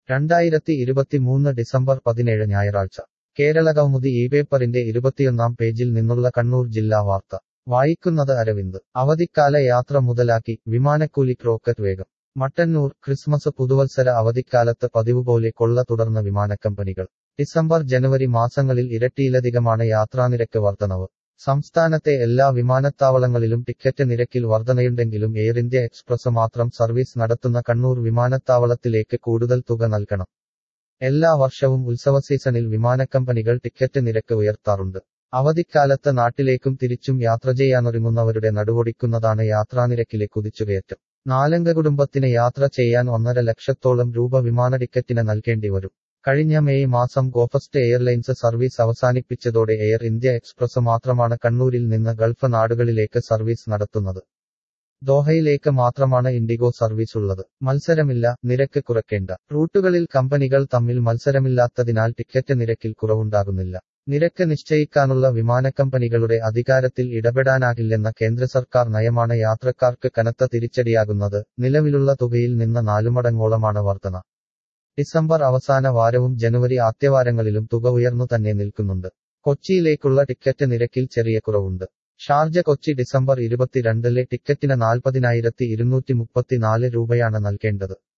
രണ്ടായിരത്തി ഇരുപത്തിമൂന്ന് ഡിസംബർ പതിനേഴ് ഞായറാഴ്ച കേരളകൗമുദി ഈ പേപ്പറിന്റെ ഇരുപത്തിയൊന്നാം പേജിൽ നിന്നുള്ള കണ്ണൂർ ജില്ലാ വാർത്ത വായിക്കുന്നത് അരവിന്ദ് അവധിക്കാല യാത്ര മുതലാക്കി വിമാനക്കൂലിക്ക് റോക്കറ്റ് വേഗം മട്ടന്നൂർ ക്രിസ്മസ് പുതുവത്സര അവധിക്കാലത്ത് പതിവുപോലെ കൊള്ള തുടർന്ന വിമാനക്കമ്പനികൾ ഡിസംബർ ജനുവരി മാസങ്ങളിൽ ഇരട്ടിയിലധികമാണ് യാത്രാനിരക്ക് വർധനവ് സംസ്ഥാനത്തെ എല്ലാ വിമാനത്താവളങ്ങളിലും ടിക്കറ്റ് നിരക്കിൽ വർധനയുണ്ടെങ്കിലും എയർ ഇന്ത്യ എക്സ്പ്രസ് മാത്രം സർവീസ് നടത്തുന്ന കണ്ണൂർ വിമാനത്താവളത്തിലേക്ക് കൂടുതൽ തുക നൽകണം എല്ലാ വർഷവും ഉത്സവ സീസണിൽ വിമാനക്കമ്പനികൾ ടിക്കറ്റ് നിരക്ക് ഉയർത്താറുണ്ട് അവധിക്കാലത്ത് നാട്ടിലേക്കും തിരിച്ചും യാത്ര ചെയ്യാനൊരുങ്ങുന്നവരുടെ നടുവൊടിക്കുന്നതാണ് യാത്രാനിരക്കിലെ കുതിച്ചുകയറ്റം നാലംഗ കുടുംബത്തിന് യാത്ര ചെയ്യാൻ ഒന്നര ലക്ഷത്തോളം രൂപ വിമാന ടിക്കറ്റിന് നൽകേണ്ടി വരും കഴിഞ്ഞ മെയ് മാസം ഗോഫസ്റ്റ് എയർലൈൻസ് സർവീസ് അവസാനിപ്പിച്ചതോടെ എയർ ഇന്ത്യ എക്സ്പ്രസ് മാത്രമാണ് കണ്ണൂരിൽ നിന്ന് ഗൾഫ് നാടുകളിലേക്ക് സർവീസ് നടത്തുന്നത് ദോഹയിലേക്ക് മാത്രമാണ് ഇൻഡിഗോ സർവീസ് ഉള്ളത് മത്സരമില്ല നിരക്ക് കുറയ്ക്കേണ്ട റൂട്ടുകളിൽ കമ്പനികൾ തമ്മിൽ മത്സരമില്ലാത്തതിനാൽ ടിക്കറ്റ് നിരക്കിൽ കുറവുണ്ടാകുന്നില്ല നിരക്ക് നിശ്ചയിക്കാനുള്ള വിമാനക്കമ്പനികളുടെ അധികാരത്തിൽ ഇടപെടാനാകില്ലെന്ന കേന്ദ്ര സർക്കാർ നയമാണ് യാത്രക്കാർക്ക് കനത്ത തിരിച്ചടിയാകുന്നത് നിലവിലുള്ള തുകയിൽ നിന്ന് നാലുമടങ്ങോളമാണ് വർധന ഡിസംബർ അവസാന വാരവും ജനുവരി ആദ്യവാരങ്ങളിലും തുക ഉയർന്നു തന്നെ നിൽക്കുന്നുണ്ട് കൊച്ചിയിലേക്കുള്ള ടിക്കറ്റ് നിരക്കിൽ ചെറിയ കുറവുണ്ട് ഷാർജ കൊച്ചി ഡിസംബർ ഇരുപത്തിരണ്ടിലെ ടിക്കറ്റിന് നാൽപ്പതിനായിരത്തി ഇരുന്നൂറ്റി മുപ്പത്തിനാല് രൂപയാണ് നൽകേണ്ടത്